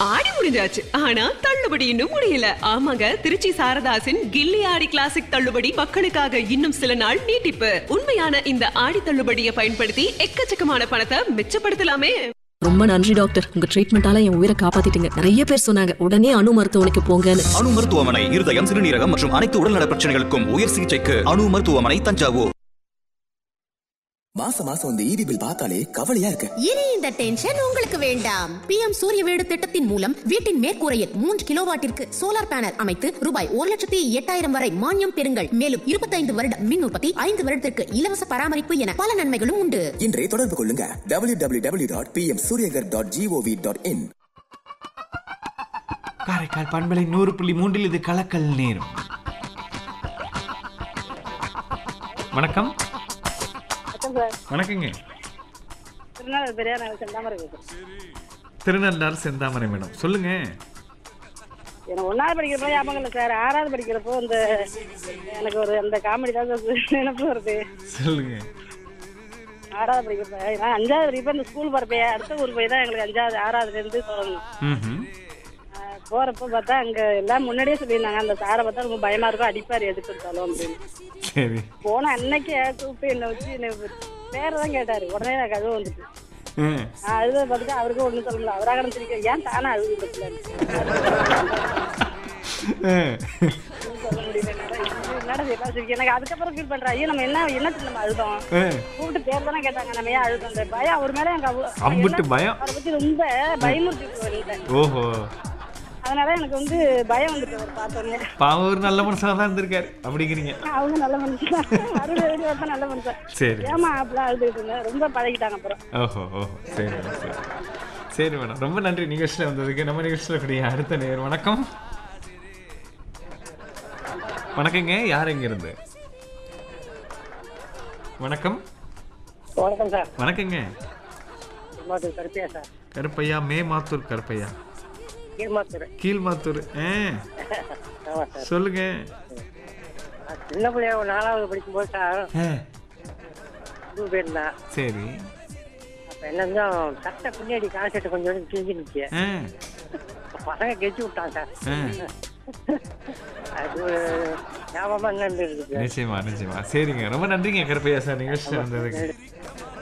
ஆடி முடிஞ்சாச்சு ஆனா தள்ளுபடி இன்னும் முடியல ஆமாங்க திருச்சி சாரதாசின் கில்லி ஆடி கிளாசிக் தள்ளுபடி மக்களுக்காக இன்னும் சில நாள் நீட்டிப்பு உண்மையான இந்த ஆடி தள்ளுபடியை பயன்படுத்தி எக்கச்சக்கமான பணத்தை மிச்சப்படுத்தலாமே ரொம்ப நன்றி டாக்டர் உங்க ட்ரீட்மெண்டால என் உயிரை காப்பாத்திட்டீங்க நிறைய பேர் சொன்னாங்க உடனே அணு மருத்துவமனைக்கு போங்கன்னு அணு மருத்துவமனை இருதயம் சிறுநீரகம் மற்றும் அனைத்து உடல்நல பிரச்சனைகளுக்கும் உயர் சிகிச்சைக்கு அணு மருத்துவமனை தஞ்சாவூர் மாசம் மாசம் இந்த ஈபி பில் பார்த்தாலே கவலையா இருக்கு இனி இந்த டென்ஷன் உங்களுக்கு வேண்டாம் பிஎம் சூரிய வீடு திட்டத்தின் மூலம் வீட்டின் மேற்கூரையில் மூன்று கிலோவாட்டிற்கு சோலார் பேனல் அமைத்து ரூபாய் ஒரு லட்சத்தி எட்டாயிரம் வரை மானியம் பெறுங்கள் மேலும் இருபத்தைந்து வருட மின் உற்பத்தி ஐந்து வருடத்திற்கு இலவச பராமரிப்பு என பல நன்மைகளும் உண்டு இன்றே தொடர்பு கொள்ளுங்க W W W dot P M Suryaghar dot gov dot in Karaikal பண்பலை நூறு புள்ளி மூன்றில் இது கலக்கல் நேரம் வணக்கம் வணக்கங்க திருநாள் பெரியார் நகர் செந்தாமரை பேசுறேன் திருநள்ளார் செந்தாமரை மேடம் சொல்லுங்க எனக்கு ஒன்றாவது படிக்கிறப்போ ஞாபகம் இல்லை சார் ஆறாவது படிக்கிறப்போ இந்த எனக்கு ஒரு அந்த காமெடி தான் சார் நினைப்பு வருது சொல்லுங்க ஆறாவது படிக்கிறப்ப நான் அஞ்சாவது படிக்கிறப்ப இந்த ஸ்கூல் போகிறப்ப அடுத்த ஊர் போய் தான் எங்களுக்கு அஞ்சாவது ஆறாவதுலேருந்து தொடங்கணும் ம்ஹும். ஆஹ் போறப்ப பார்த்தா அங்க எல்லாம் முன்னாடியே சொல்லியிருந்தாங்க அந்த சாரை பார்த்தா ரொம்ப பயமா இருக்கும் அடிப்பாரு எதுக்கு இருந்தாலும் அப்படின்னு சரி போன அன்னைக்கே கூப்பிட்டு என்னை வச்சு என்னை பேரை தான் கேட்டாரு உடனே எனக்கு அழுவ வந்துட்டு ம். நான் அழுத பார்த்துட்டு அவருக்கும் ஒன்றும் சொல்ல முடியல அவராக சிரிக்க ஏன் தானே அழுது ம். சொல்ல முடியல என்னால. என்னடா இதெல்லாம் சிரிக்க எனக்கு அதுக்கப்புறம் ஃபீல் பண்றேன் ஐயோ நம்ம என்ன என்னத்துக்கு நம்ம அழுதோம் ம். கூப்பிட்டு பேர் தானே கேட்டாங்க நம்ம ஏன் அழுதோம் அந்த பயம் அவர் மேல எனக்கு அவ்வளவு- அம்புட்டு என்ன- பயம். அவரை பத்தி ரொம்ப பயமுறுத்தி ஓஹோ அதனால எனக்கு வந்து பயம் வந்துட்டு அவர் பார்த்தோன்னே பாவம் ஒரு நல்ல மனுஷனா தான் இருந்திருக்காரு அப்படிங்கிறீங்க அவங்க நல்ல மனுஷன் அருள் எழுதி வரப்ப நல்ல மனுஷன் சரி ஏமா அப்படிலாம் அழுதுகிட்டு இருந்தேன் ரொம்ப பழகிட்டாங்க அப்புறம் ஓஹோ ஓஹோ சரி மேடம் சரி சரி மேடம் ரொம்ப நன்றி நிகழ்ச்சியில் வந்ததுக்கு நம்ம நிகழ்ச்சியில் கூடிய அடுத்த நேர் வணக்கம் வணக்கங்க யார் எங்க இருந்து வணக்கம் வணக்கம் சார் வணக்கங்க கீழ்மாத்தூர் கருப்பியா சார் கருப்பையா மே மாத்தூர் கருப்பையா கீழ்மாத்தூர் கீழ்மாத்தூர் ஆ ஆமா சார் சொல்லுங்க சின்ன பிள்ளைய ஒரு நாலாவது படிக்கும்போது சார் ஆ, ஸ்கூல் போயிருந்தேன் சரி அப்போ என்ன சட்டை பின்னாடி கால் சட்டை கொஞ்சம் கிழிஞ்சு நிற்க ஆ பசங்க கெச்சு விட்டான் சார் ஆ அது ஒரு ஞாபகமா என்ன இருக்குது நிச்சயமா நிச்சயமா சரிங்க ரொம்ப நன்றிங்க கருப்பையா சார் நிகழ்ச்சியில் வந்ததுக்கு